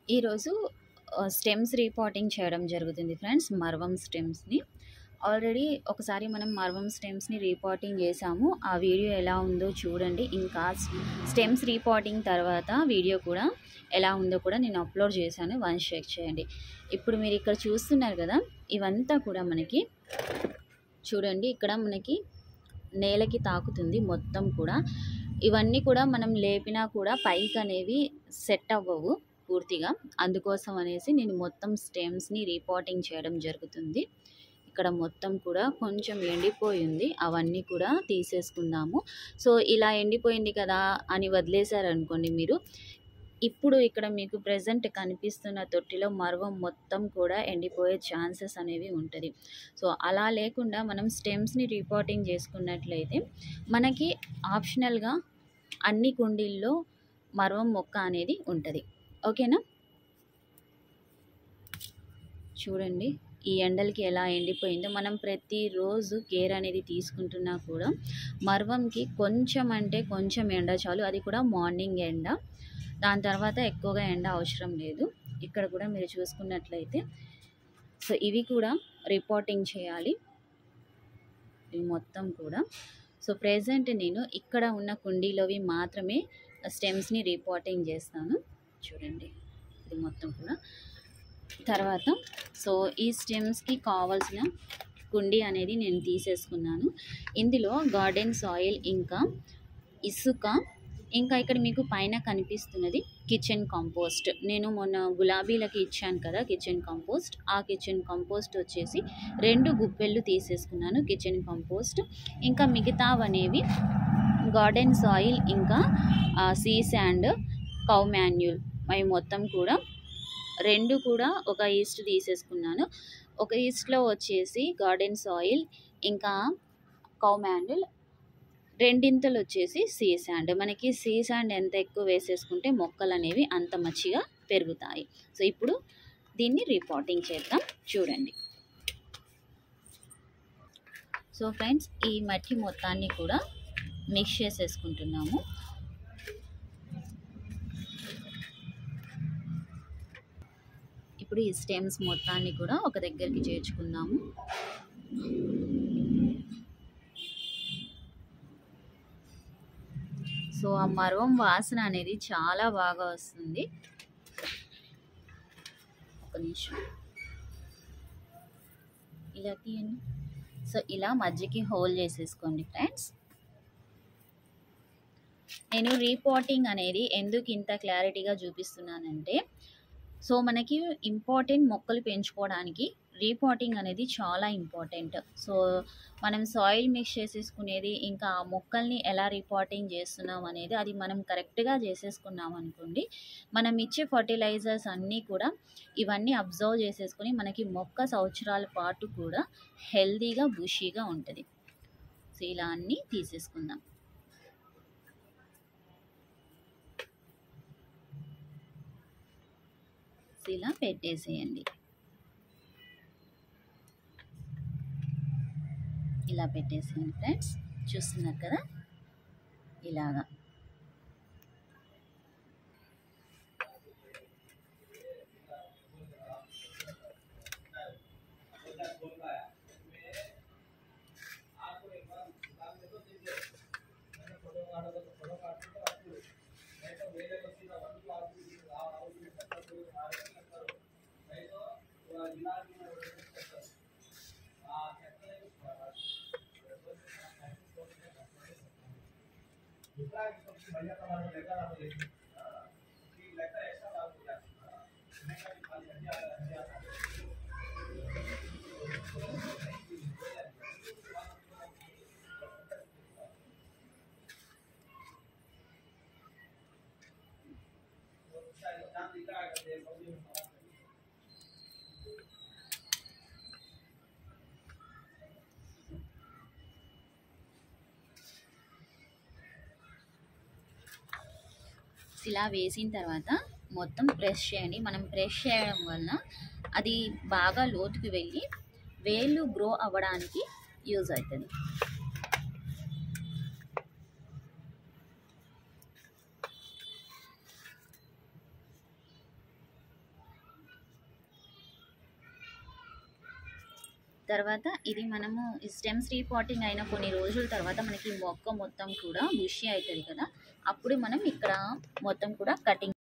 ఈరోజు ఆహ్, stems repotting చేయడం జరుగుతుంది ఫ్రెండ్స్. మర్వం స్టెమ్స్‌ని. ఆల్రెడీ ఒకసారి మనం మర్వం స్టెమ్స్‌ని రీపాటింగ్ చేశాము. ఆ వీడియో ఎలా ఉందో చూడండి. ఇంకా స్ స్టెమ్స్ రీపాటింగ్ తర్వాత వీడియో కూడా ఎలా ఉందో కూడా నేను అప్‌లోడ్ చేశాను. వన్స్ చెక్ చేయండి. ఇప్పుడు మీరు ఇక్కడ చూస్తున్నారు కదా! ఇవంతా కూడా మనకి చూడండి ఇక్కడ మనకి నేలకి తాకుతుంది మొత్తం కూడా. ఇవన్నీ కూడా మనం లేపినా కూడా పైకనేవి సెట్ అవ్వవు పూర్తిగా. అందుకోసం అనేసి నేను మొత్తం స్టెమ్స్‌ని రీపాటింగ్ చేయడం జరుగుతుంది. ఇక్కడ మొత్తం కూడా కొంచెం ఎండిపోయుంది. అవన్నీ కూడా తీసేసుకుందాము. సో, ఇలా ఎండిపోయింది కదా అని వదిలేసారనుకోండి మీరు, ఇప్పుడు ఇక్కడ మీకు ప్రెజెంట్ కనిపిస్తున్న తొట్టిలో మర్వం మొత్తం కూడా ఎండిపోయే ఛాన్సెస్ అనేవి ఉంటది. సో, అలా లేకుండా మనం స్టెమ్స్‌ని రీపాటింగ్ చేసుకున్నట్లయితే మనకి ఆప్షనల్‌గా అన్ని కుండీల్లో మర్వం మొక్క అనేది ఉంటది. ఓకేనా? చూడండి. ఈ ఎండలకి ఎలా ఎండిపోయిందో. మనం ప్రతిరోజు కేర్ అనేది తీసుకుంటున్నా కూడా మర్వంకి కొంచెం అంటే కొంచెం ఎండ చాలు. అది కూడా మార్నింగ్ ఎండ. దాని తర్వాత ఎక్కువగా ఎండ అవసరం లేదు. ఇక్కడ కూడా మీరు చూసుకున్నట్లయితే సో, ఇవి కూడా రీపాటింగ్ చేయాలి. ఇవి మొత్తం కూడా. సో, ప్రెజెంట్ నేను ఇక్కడ ఉన్న కుండీలోవి మాత్రమే స్టెమ్స్‌ని రీపాటింగ్ చేస్తాను. చూడండి. ఇది మొత్తం కూడా. తర్వాత సో, ఈ స్టెమ్స్‌కి కావాల్సిన కుండీ అనేది నేను తీసేసుకున్నాను. ఇందులో గార్డెన్ సాయిల్ ఇంకా ఇసుక ఇంకా ఇక్కడ మీకు పైన కనిపిస్తున్నది కిచెన్ కంపోస్ట్. నేను మొన్న గులాబీలకి ఇచ్చాను కదా! Kitchen compost. ఆ కిచెన్ కంపోస్ట్ వచ్చేసి 2 గుప్పెళ్ళు తీసేసుకున్నాను కిచెన్ కంపోస్ట్. ఇంకా మిగతావనేవి గార్డెన్ సాయిల్ ఇంకా ఆహ్, సీ శాండ్, కౌ మాన్యూల్ అవి మొత్తం కూడా 2 కూడా ఒక ఈస్ట్ తీసేసుకున్నాను. ఒక ఈస్ట్‌లో వచ్చేసి గార్డెన్ సాయిల్ ఇంకా కౌ మాన్యూల్ రెండింతలు వచ్చేసి సీ శాండ్. మనకి సీ శాండ్ ఎంత ఎక్కువ వేసేసుకుంటే మొక్కలనేవి అంత మంచిగా పెరుగుతాయి. సో, ఇప్పుడు దీన్ని రీపాటింగ్ చేద్దాం. చూడండి. సో, ఫ్రెండ్స్ ఈ మట్టి మొత్తాన్ని కూడా మిక్స్ చేసేసుకుంటున్నాము. ఇప్పుడు ఈ స్టెమ్స్ మొత్తాన్ని కూడా ఒక దగ్గరికి చేర్చుకుందాము. సో, ఆ మర్వం వాసన అనేది చాలా బాగా వస్తుంది. ఒక్క నిమిషం. ఇలా తీయండి. సో, ఇలా మధ్యకి హోల్ చేసేసుకోండి ఫ్రెండ్స్. నేను రీపాటింగ్ అనేది ఎందుకు ఇంత క్లారిటీగా చూపిస్తున్నానంటే, సో, మనకి ఇంపార్టెంట్ మొక్కలు పెంచుకోవడానికి రీపాటింగ్ అనేది చాలా ఇంపార్టెంట్. సో, మనం సాయిల్ మిక్స్ చేసేసుకునేది ఇంకా ఆ మొక్కల్ని ఎలా రీపాటింగ్ చేస్తున్నాం అనేది అది మనం కరెక్ట్‌గా చేసేసుకున్నామనుకోండి, మనం ఇచ్చే ఫర్టిలైజర్స్ అన్నీ కూడా ఇవన్నీ అబ్జర్వ్ చేసేసుకొని మనకి మొక్క సంవత్సరాల పాటు కూడా హెల్తీగా, బుషీగా ఉంటది. సో, ఇలా అన్నీ తీసేసుకుందాం. సో, ఇలా పెట్టేసేయండి. ఇలా పెట్టేసేయండి ఫ్రెండ్స్. చూస్తున్నారు కదా! ఇలాగా. ఇలా వేసిన తర్వాత మొత్తం ప్రెస్ చేయండి. మనం ప్రెస్ చేయడం వలన అది బాగా లోతుకి వెళ్ళి వేళ్ళు గ్రో అవ్వడానికి యూజ్ అయితది. తర్వాత ఇది మనము ఈ స్టెమ్స్ రీపాటింగ్ అయిన కొన్ని రోజుల తర్వాత మనకి ఈ మొక్క మొత్తం కూడా బుషి అవుతుంది కదా అప్పుడు మనం ఇక్కడ మొత్తం కూడా కటింగ్